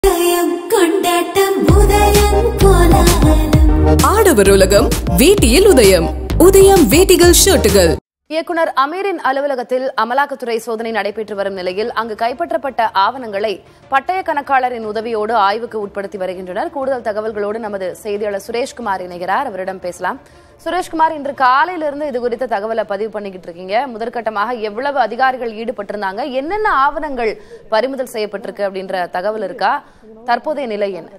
உதயம் கொண்டாட்டம் உதயம் கோலாகலம் ஆடவர் உலகம் வேட்டியில் உதயம் உதயம் வேட்டிகள் ஷர்ட்டுகள் இயக்குனர் அமீரின் அலுவலகத்தில் அமலாக்கத்துறை சோதனை நடைபெற்று வரும் நிலையில் அங்கு கைப்பற்றப்பட்ட ஆவணங்களை பட்டய கணக்காளரின் உதவியோடு ஆய்வுக்கு உட்படுத்தி வருகின்றனர் கூடுதல் தகவல்களோடு நமது செய்தியாளர் சுரேஷ்குமார் இணைகிறார் அவரிடம் பேசலாம் சுரேஷ்குமார் இன்று காலையிலிருந்து இது குறித்த தகவலை பதிவு பண்ணிக்கிட்டு இருக்கீங்க முதற்கட்டமாக எவ்வளவு அதிகாரிகள் ஈடுபட்டிருந்தாங்க என்னென்ன ஆவணங்கள் பறிமுதல் செய்யப்பட்டிருக்கு அப்படின்ற தகவல் இருக்கா தற்போதைய நிலை என்ன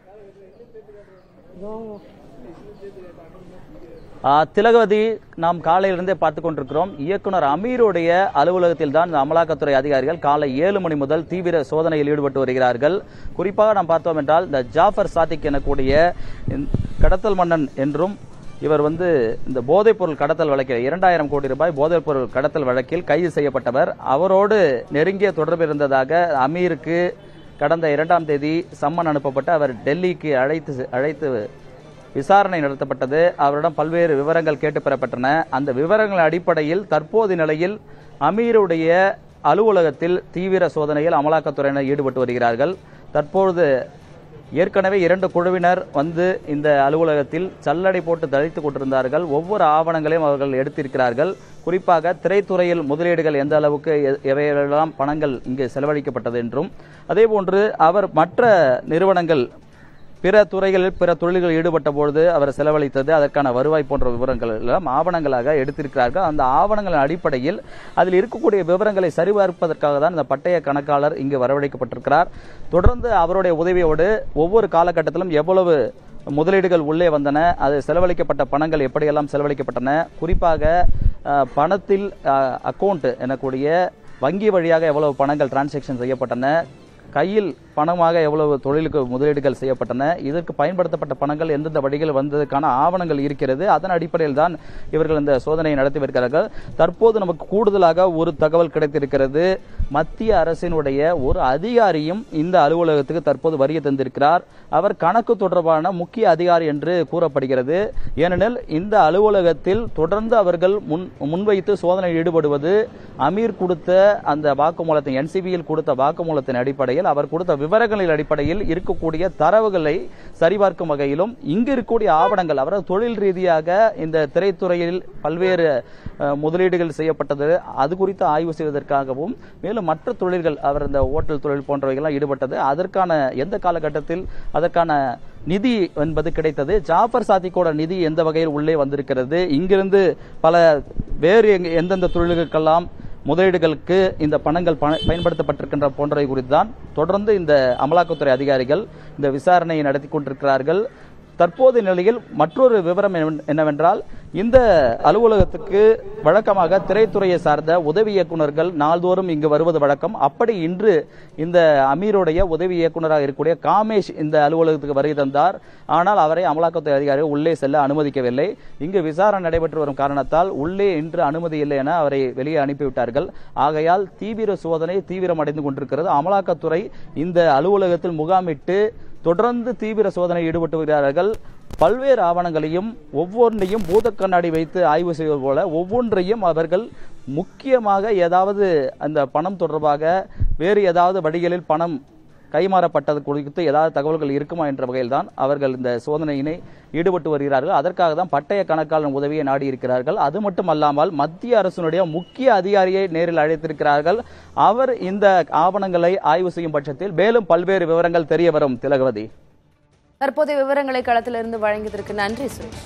ஆ, திலகவதி நாம் காலையிலிருந்தே பார்த்து கொண்டிருக்கிறோம் இயக்குனர் அமீருடைய அலுவலகத்தில் தான் இந்த அமலாக்கத்துறை அதிகாரிகள் காலை ஏழு மணி முதல் தீவிர சோதனையில் ஈடுபட்டு வருகிறார்கள் குறிப்பாக நாம் பார்த்தோம் என்றால் இந்த ஜாஃபர் சாதிக் எனக்கூடிய இந்த கடத்தல் மன்னன் என்றும் இவர் வந்து இந்த போதைப்பொருள் கடத்தல் வழக்கில் இரண்டாயிரம் கோடி ரூபாய் போதைப்பொருள் கடத்தல் வழக்கில் கைது செய்யப்பட்டவர் அவரோடு நெருங்கிய தொடர்பு இருந்ததாக அமீருக்கு கடந்த இரண்டாம் தேதி சம்மன் அனுப்பப்பட்டு அவர் டெல்லிக்கு அழைத்து அழைத்து விசாரணை நடத்தப்பட்டது அவரிடம் பல்வேறு விவரங்கள் கேட்டு பெறப்பட்டன அந்த விவரங்கள் அடிப்படையில் தற்போது நிலையில் அமீருடைய அலுவலகத்தில் தீவிர சோதனையில் அமலாக்கத்துறையினர் ஈடுபட்டு வருகிறார்கள் தற்பொழுது ஏற்கனவே இரண்டு குழுவினர் வந்து இந்த அலுவலகத்தில் சல்லடை போட்டு தளித்துக் கொண்டிருந்தார்கள் ஒவ்வொரு ஆவணங்களையும் அவர்கள் எடுத்திருக்கிறார்கள் குறிப்பாக திரைத்துறையில் முதலீடுகள் எந்த அளவுக்கு எ- எவையெல்லாம் பணங்கள் இங்கு செலவழிக்கப்பட்டது என்றும் அதேபோன்று அவர் மற்ற நிறுவனங்கள் பிற துறைகளில் பிற தொழில்களில் ஈடுபட்ட பொழுது அவர் செலவழித்தது அதற்கான வருவாய் போன்ற விவரங்கள் எல்லாம் ஆவணங்களாக எடுத்திருக்கிறார்கள் அந்த ஆவணங்களின் அடிப்படையில் அதில் இருக்கக்கூடிய விவரங்களை சரிபார்ப்பதற்காக தான் இந்த பட்டய கணக்காளர் இங்கு வரவழைக்கப்பட்டிருக்கிறார் தொடர்ந்து அவருடைய உதவியோடு ஒவ்வொரு காலகட்டத்திலும் எவ்வளவு முதலீடுகள் உள்ளே வந்தன அது செலவழிக்கப்பட்ட பணங்கள் எப்படியெல்லாம் செலவழிக்கப்பட்டன குறிப்பாக அஹ், பணத்தில் அக்கவுண்ட் எனக்கூடிய வங்கி வழியாக எவ்வளவு பணங்கள் டிரான்சாக்ஷன் செய்யப்பட்டன கையில் பணமாக எவ்வளவு தொழிலுக்கு முதலீடுகள் செய்யப்பட்டன இதற்கு பயன்படுத்தப்பட்ட பணங்கள் எந்தெந்த வழிகள் வந்ததற்கான ஆவணங்கள் இருக்கிறது அதன் அடிப்படையில் தான் இவர்கள் இந்த சோதனையை நடத்தி வருகிறார்கள் தற்போது நமக்கு கூடுதலாக ஒரு தகவல் கிடைத்திருக்கிறது மத்திய அரசினுடைய ஒரு அதிகாரியும் இந்த அலுவலகத்துக்கு தற்போது வரிய தந்திருக்கிறார் அவர் கணக்கு தொடர்பான முக்கிய அதிகாரி என்று கூறப்படுகிறது ஏனெனில் இந்த அலுவலகத்தில் தொடர்ந்து அவர்கள் முன் முன்வைத்து சோதனையில் ஈடுபடுவது அமீர் கொடுத்த அந்த வாக்குமூலத்தின் என்சிபியில் கொடுத்த வாக்குமூலத்தின் அடிப்படையில் அவர் கொடுத்த விவரங்களின் அடிப்படையில் இருக்கக்கூடிய தரவுகளை சரிபார்க்கும் வகையிலும் இங்கு இருக்கக்கூடிய ஆவணங்கள் அவரது தொழில் ரீதியாக இந்த திரைத்துறையில் பல்வேறு அஹ், முதலீடுகள் செய்யப்பட்டது அது குறித்து ஆய்வு செய்வதற்காகவும் மேலும் மற்ற தொழில்கள் அவர் இந்த ஓட்டல் தொழில் போன்றவைகள்லாம் ஈடுபட்டது அதற்கான எந்த காலகட்டத்தில் அதற்கான நிதி என்பது கிடைத்தது ஜாஃபர் சாதிக்கோட நிதி எந்த வகையில் உள்ளே வந்திருக்கிறது இங்கிருந்து பல வேறு எங்க- எந்தெந்த தொழில்களுக்கெல்லாம் முதலீடுகளுக்கு இந்த பணங்கள் பண- பயன்படுத்தப்பட்டிருக்கின்ற போன்றவை குறித்து தான் தொடர்ந்து இந்த அமலாக்கத்துறை அதிகாரிகள் இந்த விசாரணையை நடத்தி கொண்டிருக்கிறார்கள் தற்போது நிலையில் மற்றொரு விவரம் என்னவென்- என்னவென்றால் இந்த அலுவலகத்துக்கு வழக்கமாக திரைத்துறையை சார்ந்த உதவி இயக்குனர்கள் நாள்தோறும் இங்கு வருவது வழக்கம் அப்படி இன்று இந்த அமீருடைய உதவி இயக்குனராக இருக்கக்கூடிய காமேஷ் இந்த அலுவலகத்துக்கு வருகை தந்தார் ஆனால் அவரை அமலாக்கத்துறை அதிகாரிகள் உள்ளே செல்ல அனுமதிக்கவில்லை இங்கு விசாரணை நடைபெற்று வரும் காரணத்தால் உள்ளே இன்று அனுமதி இல்லை என அவரை வெளியே அனுப்பிவிட்டார்கள் ஆகையால் தீவிர சோதனை தீவிரமடைந்து கொண்டிருக்கிறது அமலாக்கத்துறை இந்த அலுவலகத்தில் முகாமிட்டு தொடர்ந்து தீவிர சோதனையில் ஈடுபட்டு வருகிறார்கள் பல்வேறு ஆவணங்களையும் ஒவ்வொன்றையும் பூத கண்ணாடி வைத்து ஆய்வு செய்வது போல ஒவ்வொன்றையும் அவர்கள் முக்கியமாக ஏதாவது அந்த பணம் தொடர்பாக வேறு ஏதாவது வழிகளில் பணம் கைமாறப்பட்டது குறித்து ஏதாவது தகவல்கள் இருக்குமா என்ற வகையில் தான் அவர்கள் இந்த சோதனையினை ஈடுபட்டு வருகிறார்கள் அதற்காக தான் பட்டய கணக்காளர் உதவியை நாடி இருக்கிறார்கள் அது மட்டுமல்லாமல் மத்திய அரசினுடைய முக்கிய அதிகாரியை நேரில் அழைத்திருக்கிறார்கள் அவர் இந்த ஆவணங்களை ஆய்வு செய்யும் பட்சத்தில் மேலும் பல்வேறு விவரங்கள் தெரிய வரும் திலகவதி தற்போதைய விவரங்களை களத்திலிருந்து வழங்கியதற்கு நன்றி சுரேஷ்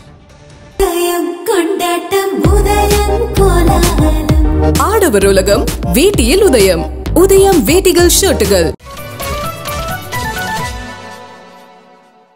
உதயம் கொண்டாட்டம் உதயம் கோலாகலம் ஆடவர் உலகம் வேட்டியில் உதயம் உதயம் வேட்டிகள் ஷர்ட்டுகள்